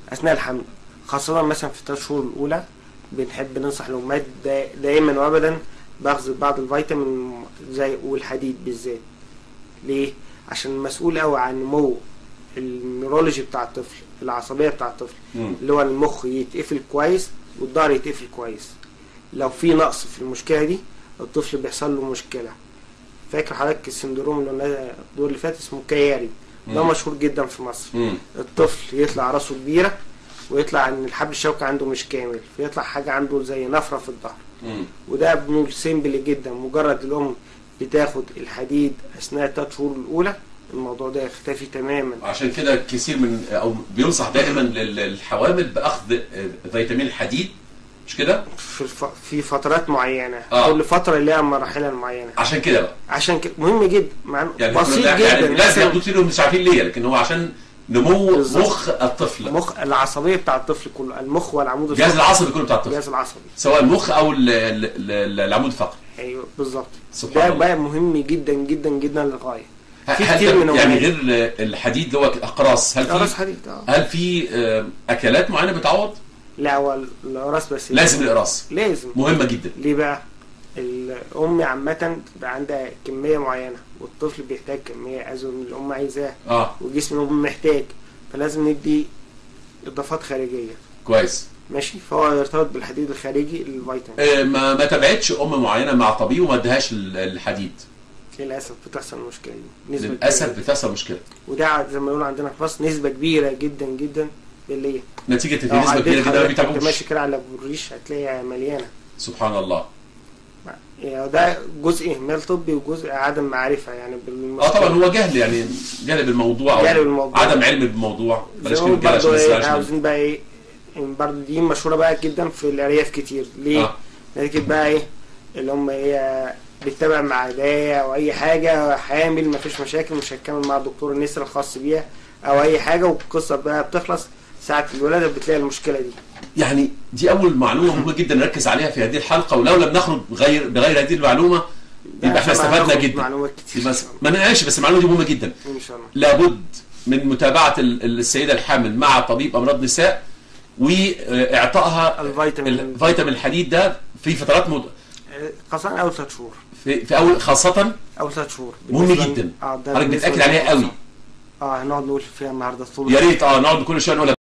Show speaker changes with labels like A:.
A: اثناء الحمل خاصه مثلا في الثلاث شهور الاولى بنحب ننصح الامهات دا دائما وابدا باخذ بعض الفيتامين زي والحديد بالذات ليه عشان مسؤول قوي عن نمو النيورولوجي بتاع الطفل العصبيه بتاع الطفل
B: مم.
A: اللي هو المخ يتقفل كويس والظهر يتقفل كويس لو في نقص في المشكله دي الطفل بيحصل له مشكله فاكر حضرتك السندروم اللي قلناه الدور اللي فات اسمه كياري ده
B: مم.
A: مشهور جدا في مصر
B: مم.
A: الطفل يطلع راسه كبيره ويطلع ان الحبل الشوكي عنده مش كامل فيطلع حاجه عنده زي نفره في الظهر
B: مم.
A: وده بنقول سيمبل جدا مجرد الام بتاخد الحديد اثناء الثلاث شهور الاولى الموضوع ده يختفي تماما
B: عشان كده كثير من او بينصح دائما لل- للحوامل باخذ آه، فيتامين الحديد مش كده
A: في الف... في فترات معينه
B: آه.
A: كل فتره لها مراحلها معينه
B: عشان كده بقى
A: عشان كده مهم جدا مع إنه
B: يعني
A: بسيط
B: كنا- يعني
A: جدا
B: لازم
A: مثلاً
B: ياخدوا كتير مش عارفين ليه لكن هو عشان نمو
A: بالظبط.
B: مخ الطفل
A: مخ العصبيه بتاع الطفل كله المخ والعمود
B: الجهاز
A: الفقري
B: العصبي كله بتاع الطفل
A: الجهاز العصبي
B: سواء المخ او ال- ال- ال- العمود الفقري
A: ايوه بالظبط
B: سبحان
A: ده
B: الله.
A: بقى مهم جدا جدا جدا للغايه في
B: هل
A: كتير
B: ده
A: من
B: يعني
A: أمهات-
B: غير الحديد اللي هو اقراص هل
A: راس
B: في
A: حديد اه
B: هل في آه، اكلات معينه بتعوض
A: لا هو الراس بس
B: لازم الاقراص
A: لازم
B: مهمه جدا
A: ليه بقى؟ الأم عامة بيبقى عندها كمية معينة والطفل بيحتاج كمية أزود من الأم عايزاها
B: اه
A: وجسم الأم محتاج فلازم ندي إضافات خارجية
B: كويس
A: ماشي فهو يرتبط بالحديد الخارجي الفيتامين
B: آه، ما ما تابعتش ام معينه مع طبيب وما ادهاش ال- الحديد
A: للأسف بتحصل المشكلة دي نسبة
B: للاسف
A: كبيرة.
B: بتحصل مشكله
A: وده زي ما بيقولوا عندنا في مصر نسبة كبيرة جدا جدا اللي هي
B: نتيجه في
A: لو
B: نسبه
A: عديت
B: كبيره جدا ما
A: حضرتك كنت
B: بيتابعوش
A: ماشي كده على الريش هتلاقيها مليانة
B: سبحان الله
A: يعني ده جزء إهمال طبي وجزء عدم معرفة يعني
B: اه
A: بالمشكلة
B: طبعا هو جهل يعني جهل بالموضوع
A: جهل
B: او
A: بالموضوع.
B: عدم علم بالموضوع بلاش
A: زي ما
B: كلمه جهل عشان
A: برضه
B: بس
A: ايه
B: عشان
A: عاوزين بقى ايه إن برضه دي مشهوره بقى جدا في الارياف كتير ليه؟
B: آه.
A: نتيجه بقى ايه اللي هم ايه بتتابع مع عدايه او اي حاجه حامل مفيش مشاكل مش هتكمل مع دكتور النساء الخاص بيها او اي حاجه والقصه بقى بتخلص ساعه الولاده بتلاقي المشكله دي
B: يعني دي اول معلومه مهمه جدا نركز عليها في هذه الحلقه ولو لم نخرج غير بغير هذه المعلومه يبقى احنا
A: عشان
B: استفدنا
A: هناخد
B: جدا
A: معلومات كتير
B: بس ما نناقش بس المعلومه دي مهمه جدا
A: ان شاء الله
B: لابد من متابعه ال- السيده الحامل مع طبيب امراض نساء واعطائها
A: الفيتامين
B: الفيتامين الحديد ده في فترات مد...
A: خاصه اول ثلاث شهور
B: في, في اول خاصه
A: اول ثلاث شهور
B: مهم
A: بالنسبة-
B: جدا.
A: اه ده
B: حضرتك
A: بالنسبة
B: بتاكد عليها قوي
A: اه هنقعد نقول فيها النهارده طول
B: يا ريت اه نقعد كل شويه نقول